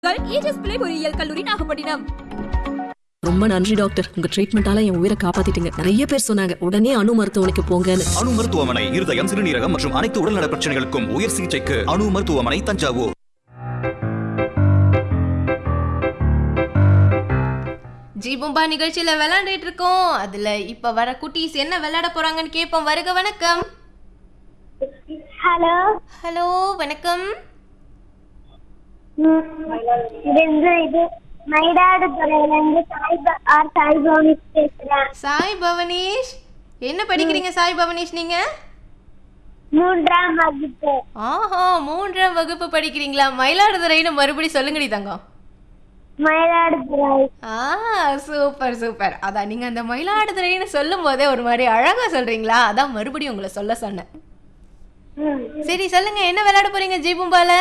Ages பிள்ளை பொறியியல் கல்லூரி நாகப்பட்டினம் ரொம்ப நன்றி டாக்டர் உங்க ட்ரீட்மெண்டால என் உயிரை காப்பாத்திட்டீங்க நிறைய பேர் சொன்னாங்க உடனே அணு மருத்துவமனைக்கு போங்கன்னு அணு மருத்துவமனை இருதயம் சிறுநீரகம் மற்றும் அனைத்து உடல்நல பிரச்சனைகளுக்கும் உயர் சிகிச்சைக்கு அணு மருத்துவமனை தஞ்சாவூர் ஜீபும்பா நிகழ்ச்சியில விளையாண்டுட்டு இருக்கோம் அதுல இப்ப வர குட்டீஸ் என்ன விளையாட போறாங்கன்னு கேட்போம் வருக வணக்கம் ஹலோ ஹலோ வணக்கம் இது வந்து இது மயிலாடுதுறையில இருந்து சாய் ஆர் சாய் பவனிஸ் பேசுறேன் சாய் பவனீஷ் என்ன படிக்கிறீங்க சாய் பவனீஷ் நீங்க மூன்றாம் வகுப்பு ஆஹா மூன்றாம் வகுப்பு படிக்கிறீங்களா மயிலாடுதுறைன்னு மறுபடி சொல்லுங்கடி தங்கம் மயிலாடுதுறை ஆ சூப்பர் சூப்பர் அதான் நீங்க அந்த மயிலாடுதுறைன்னு சொல்லும் போதே ஒரு மாதிரி அழகா சொல்றீங்களா அதான் மறுபடியும் உங்களை சொல்ல சொன்னேன் ம். சரி சொல்லுங்க என்ன விளையாட போறீங்க ஜீபும்பால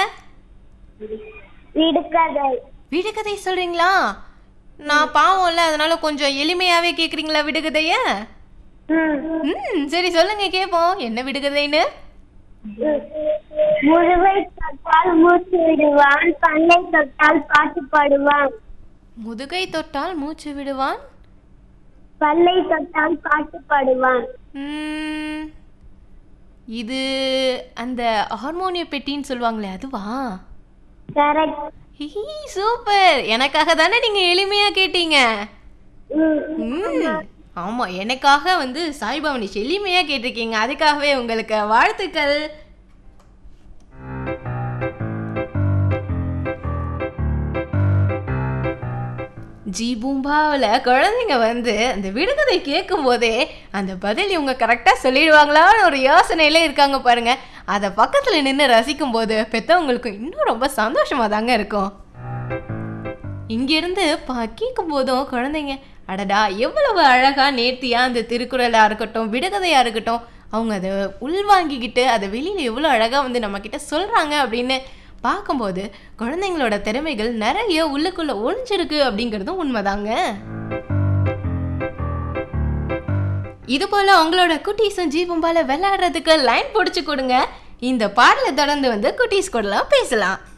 விடுகதை விடுகதை சொல்றீங்களா நான் பாவம்ல அதனால கொஞ்சம் எளிமையாவே கேக்குறீங்களா விடுகதைய ம். ம் சரி சொல்லுங்க கேட்போம் என்ன விடுகதைன்னு முழுவை தொட்டால் மூச்சு விடுவான் பண்ணை தொட்டால் பாட்டு பாடுவான் முதுகை தொட்டால் மூச்சு விடுவான் பல்லை தொட்டால் பாட்டு பாடுவான் ம், இது அந்த ஹார்மோனிய பெட்டின்னு சொல்லுவாங்களே அதுவா கரெக்ட் ஹீ சூப்பர் எனக்காக தானே நீங்க எளிமையா கேட்டீங்க ம் ஆமா எனக்காக வந்து சாய்பவனிஷ் எளிமையா கேட்டிருக்கீங்க அதுக்காகவே உங்களுக்கு வாழ்த்துக்கள் ஜி பூம்பாவில் குழந்தைங்க வந்து அந்த விடுகதை கேட்கும் போதே அந்த பதில் இவங்க கரெக்டாக சொல்லிடுவாங்களான்னு ஒரு யோசனையில இருக்காங்க பாருங்க அதை பக்கத்தில் நின்று ரசிக்கும் போது பெற்றவங்களுக்கு இன்னும் ரொம்ப சந்தோஷமா தாங்க இருக்கும் இங்கிருந்து பா கேட்கும் போதும் குழந்தைங்க அடடா எவ்வளவு அழகா நேர்த்தியா அந்த திருக்குறளா இருக்கட்டும் விடுகதையா இருக்கட்டும் அவங்க அதை உள்வாங்கிக்கிட்டு அதை வெளியில எவ்வளோ அழகா வந்து நம்ம கிட்ட சொல்றாங்க அப்படின்னு பார்க்கும்போது குழந்தைங்களோட திறமைகள் நிறைய உள்ளுக்குள்ள ஒளிஞ்சிருக்கு அப்படிங்கிறதும் உண்மைதாங்க இது போல உங்களோட குட்டீஸும் ஜீவம்பால விளையாடுறதுக்கு லைன் பிடிச்சி கொடுங்க இந்த பாடலை தொடர்ந்து வந்து குட்டீஸ் கூடலாம் பேசலாம்